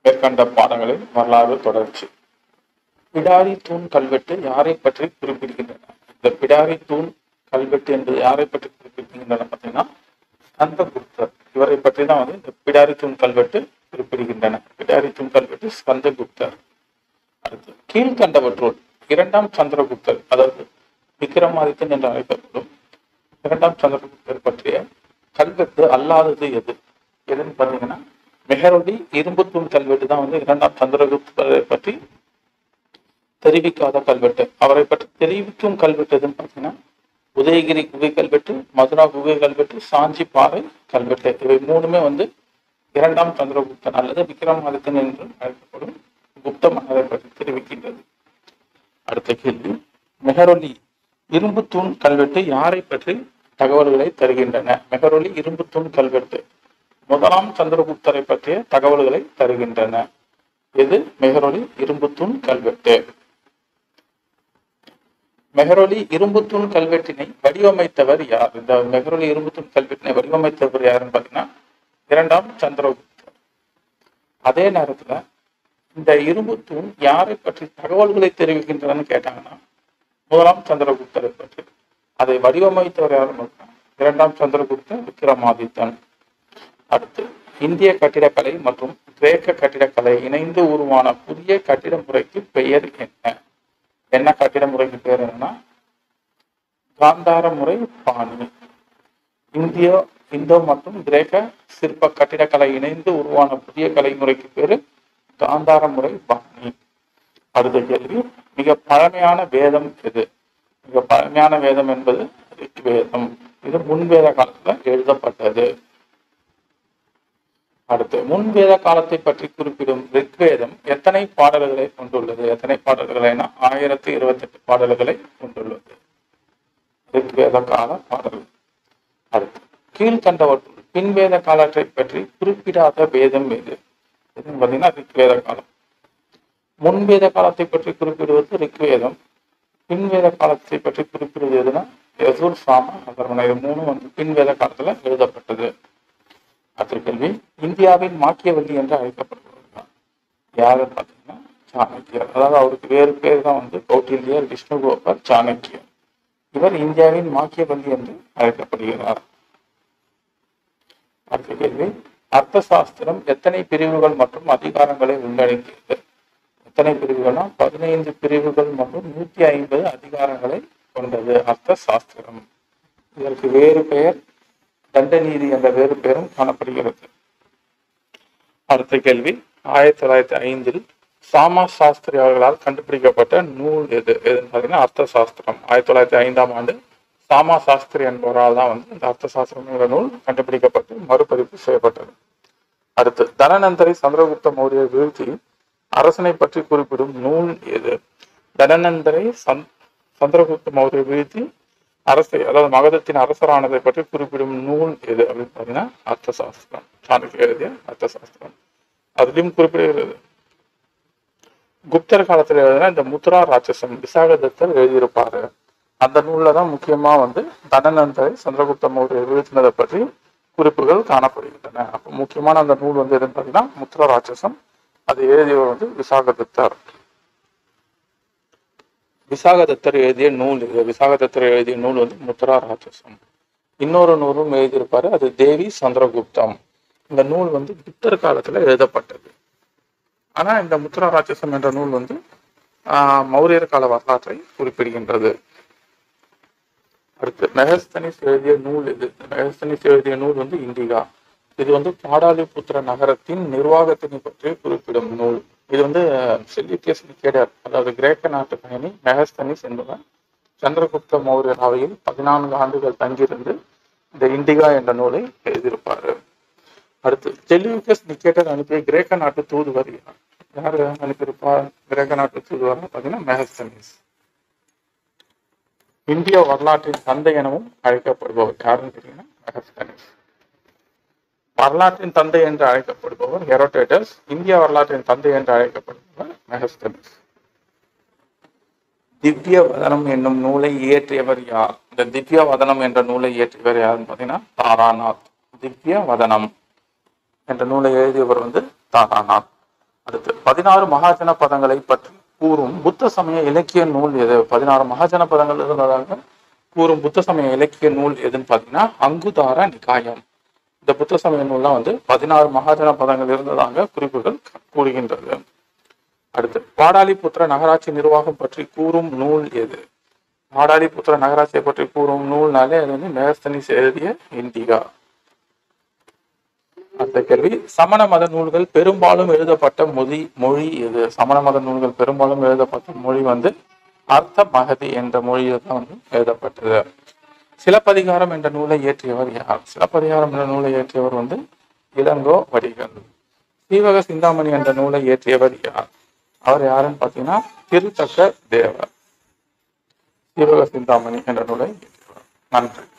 மேற்கண்ட பாடங்களின் வரலாறு தொடர்ச்சி பிடாரி தூண் கல்வெட்டு யாரை பற்றி குறிப்பிடுகின்றன இந்த பிடாரி தூண் கல்வெட்டு என்பது யாரை பற்றி குறிப்பிடுகின்றன பார்த்தீங்கன்னா ஸ்கந்தகுப்தர் இவரை பற்றி தான் வந்து இந்த பிடாரி தூண் கல்வெட்டு குறிப்பிடுகின்றன பிடாரி தூண் கல்வெட்டு ஸ்கந்தகுப்தர் அடுத்து கீழ்கண்டவற்றுள் இரண்டாம் சந்திரகுப்தர் அதாவது விக்ரமாதித்தன் என்று அழைக்கப்படும் இரண்டாம் சந்திரகுப்தர் பற்றிய கல்வெட்டு அல்லாதது எது எதுன்னு பார்த்தீங்கன்னா மெஹரோடி இரும்புத்தூண் கல்வெட்டு தான் வந்து இரண்டாம் சந்திரகுப்தரை பற்றி தெரிவிக்காத கல்வெட்டு அவரை பற்றி தெரிவிக்கும் கல்வெட்டு எதுன்னு பார்த்தீங்கன்னா உதயகிரி குகை கல்வெட்டு மதுரா குகை கல்வெட்டு சாஞ்சி பாறை கல்வெட்டு இவை மூணுமே வந்து இரண்டாம் சந்திரகுப்தன் அல்லது விக்ரமாதித்தன் என்று அழைக்கப்படும் குப்த மன்னரை பற்றி தெரிவிக்கின்றது அடுத்த கேள்வி மெஹரொலி இரும்பு தூண் கல்வெட்டு யாரை பற்றி தகவல்களை தருகின்றன மெஹரொலி இரும்பு தூண் கல்வெட்டு முதலாம் சந்திரகுப்தரை பற்றிய தகவல்களை தருகின்றன இது மெஹரொலி இரும்பு தூண் கல்வெட்டு மெஹரொலி இரும்புத்தூண் கல்வெட்டினை வடிவமைத்தவர் யார் இந்த மெஹரொலி இரும்புத்தூண் கல்வெட்டினை வடிவமைத்தவர் யாருன்னு பார்த்தீங்கன்னா இரண்டாம் சந்திரகுப்தர் அதே நேரத்துல இந்த இரும்புத்தூண் யாரை பற்றி தகவல்களை தெரிவிக்கின்றனன்னு கேட்டாங்கன்னா முதலாம் சந்திரகுப்தரை பற்றி அதை வடிவமைத்தவர் யாருன்னு பார்த்தீங்கன்னா இரண்டாம் சந்திரகுப்தர் விக்ரமாதித்தன் அடுத்து இந்திய கட்டிடக்கலை மற்றும் கிரேக்க கட்டிடக்கலை இணைந்து உருவான புதிய கட்டிட முறைக்கு பெயர் என்ன என்ன கட்டிட முறைக்கு பேர் என்னன்னா காந்தார முறை பாணி இந்திய இந்தோ மற்றும் கிரேக்க சிற்ப கட்டிடக்கலை இணைந்து உருவான புதிய கலைமுறைக்கு பேரு காந்தார முறை பாணி அடுத்த கேள்வி மிக பழமையான வேதம் எது மிக பழமையான வேதம் என்பது ரிக்வேதம் இது முன்வேத காலத்துல எழுதப்பட்டது அடுத்து முன்வேத காலத்தை பற்றி குறிப்பிடும் ரிக்வேதம் எத்தனை பாடல்களை கொண்டுள்ளது எத்தனை பாடல்களைனா ஆயிரத்தி இருபத்தி எட்டு பாடல்களை கொண்டுள்ளது ரிக்வேத கால பாடல்கள் அடுத்து கீழ்கண்டவற்றுள் பின்வேத காலத்தை பற்றி குறிப்பிடாத வேதம் எது எதுன்னு பார்த்தீங்கன்னா ரிக்வேத காலம் முன்வேத காலத்தை பற்றி குறிப்பிடுவது ரிக்வேதம் பின்வேத காலத்தை பற்றி குறிப்பிடுவது எதுனா யசூர் சாம அதர்மனை இது மூணும் வந்து பின்வேத காலத்துல எழுதப்பட்டது அடுத்த கேள்வி இந்தியாவின் மாக்கியவல்லி என்று அழைக்கப்படுபவர் யாரு பார்த்தீங்கன்னா சாணக்கியர் அதாவது அவருக்கு வேறு பேர் தான் வந்து கௌட்டில்யர் விஷ்ணுகோபர் சாணக்கியர் இவர் இந்தியாவின் மாக்கியவல்லி என்று அழைக்கப்படுகிறார் அடுத்த கேள்வி அர்த்த சாஸ்திரம் எத்தனை பிரிவுகள் மற்றும் அதிகாரங்களை உள்ளடக்கியது எத்தனை பிரிவுகள்னா பதினைந்து பிரிவுகள் மற்றும் நூத்தி ஐம்பது அதிகாரங்களை கொண்டது அர்த்த சாஸ்திரம் இதற்கு வேறு பெயர் தண்ட நீதி என்ற வேறு பெயரும் காணப்படுகிறது அடுத்த கேள்வி ஆயிரத்தி தொள்ளாயிரத்தி ஐந்தில் சாமா சாஸ்திரி அவர்களால் கண்டுபிடிக்கப்பட்ட நூல் எது எதுன்னு பார்த்தீங்கன்னா அர்த்த சாஸ்திரம் ஆயிரத்தி தொள்ளாயிரத்தி ஐந்தாம் ஆண்டு சாமா சாஸ்திரி என்பவரால் தான் வந்து இந்த அர்த்த சாஸ்திரம் என்ற நூல் கண்டுபிடிக்கப்பட்டு மறுபதிப்பு செய்யப்பட்டது அடுத்து தனநந்தரை சந்திரகுப்த மௌரிய வீழ்த்தி அரசனை பற்றி குறிப்பிடும் நூல் எது தனநந்தரை சந் சந்திரகுப்த மௌரிய வீழ்த்தி அரசை அதாவது மகதத்தின் அரசரானதை பற்றி குறிப்பிடும் நூல் எது அப்படின்னு பார்த்தீங்கன்னா அர்த்த சாஸ்திரம் சாணக்கிய எழுதிய அர்த்த சாஸ்திரம் அதுலயும் குறிப்பிடுகிறது குப்தர் காலத்துல எழுதின இந்த முத்ரா ராட்சசம் விசாகதத்தர் எழுதியிருப்பாரு அந்த நூல்ல தான் முக்கியமா வந்து தனநந்தரை சந்திரகுப்த மௌரிய வீழ்த்தினதை பற்றி குறிப்புகள் காணப்படுகின்றன அப்போ முக்கியமான அந்த நூல் வந்து எதுன்னு பார்த்தீங்கன்னா முத்ரா ராட்சசம் அது எழுதியவர் வந்து விசாகதத்தர் விசாகதத்தர் எழுதிய நூல் இது விசாகதத்தர் எழுதிய நூல் வந்து முத்ரா ராட்சசம் இன்னொரு நூலும் எழுதியிருப்பாரு அது தேவி சந்திரகுப்தம் இந்த நூல் வந்து புத்தர் காலத்துல எழுதப்பட்டது ஆனா இந்த முத்ரா ராட்சசம் என்ற நூல் வந்து ஆஹ் மௌரியர் கால வரலாற்றை குறிப்பிடுகின்றது அடுத்து மெகஸ்தனிஸ் எழுதிய நூல் இது மெகஸ்தனிஸ் எழுதிய நூல் வந்து இண்டிகா இது வந்து பாடாலிபுத்திர நகரத்தின் நிர்வாகத்தினை பற்றி குறிப்பிடும் நூல் இது வந்து செல்யூக்கியஸ் நிக்கேடர் அதாவது கிரேக்க நாட்டு பயணி மெகஸ்தனிஸ் என்பவர் சந்திரகுப்த மௌரியர் அவையில் பதினான்கு ஆண்டுகள் தங்கியிருந்து இந்த இண்டிகா என்ற நூலை எழுதியிருப்பாரு அடுத்து செல்யூக்கஸ் நிக்கேட்டர் அனுப்பிய கிரேக்க நாட்டு தூதுவர் யார் யாரு அனுப்பியிருப்பார் கிரேக்க நாட்டு தூதுவர் பார்த்தீங்கன்னா மெகஸ்தனிஸ் இந்திய வரலாற்றின் தந்தை எனவும் அழைக்கப்படுபவர் யாருன்னு கேட்டீங்கன்னா மெகஸ்தனிஸ் வரலாற்றின் தந்தை என்று அழைக்கப்படுபவர் ஹெரோடேட்டஸ் இந்திய வரலாற்றின் தந்தை என்று அழைக்கப்படுபவர் மெகஸ்தனிஸ் திவ்ய வதனம் என்னும் நூலை இயற்றியவர் யார் இந்த திவ்ய வதனம் என்ற நூலை இயற்றியவர் யாருன்னு பார்த்தீங்கன்னா தாராநாத் திவ்ய வதனம் என்ற நூலை எழுதியவர் வந்து தாராநாத் அடுத்து பதினாறு மகாஜன பதங்களை பற்றி கூறும் புத்த சமய இலக்கிய நூல் எது பதினாறு மகாஜன பதங்கள் இருந்ததாக கூறும் புத்த சமய இலக்கிய நூல் எதுன்னு பார்த்தீங்கன்னா அங்குதார நிகாயம் இந்த புத்த சமய நூல்லாம் வந்து பதினாறு மகாஜன பதங்கள் இருந்ததாக குறிப்புகள் கூறுகின்றது அடுத்து பாடாலிபுத்திர நகராட்சி நிர்வாகம் பற்றி கூறும் நூல் எது பாடாலிபுத்திர நகராட்சியை பற்றி கூறும் நூல்னாலே அது வந்து மேஸ்தனிஸ் எழுதிய இண்டிகா அடுத்த கேள்வி சமண மத நூல்கள் பெரும்பாலும் எழுதப்பட்ட மொழி மொழி எது சமண மத நூல்கள் பெரும்பாலும் எழுதப்பட்ட மொழி வந்து அர்த்த மகதி என்ற மொழியில் தான் வந்து எழுதப்பட்டது சிலப்பதிகாரம் என்ற நூலை இயற்றியவர் யார் சிலப்பதிகாரம் என்ற நூலை இயற்றியவர் வந்து இளங்கோ வடிகள் சீவக சிந்தாமணி என்ற நூலை இயற்றியவர் யார் அவர் யாருன்னு பார்த்தீங்கன்னா திருத்தக்க தேவர் சீவக சிந்தாமணி என்ற நூலை இயற்றியவர் நன்றி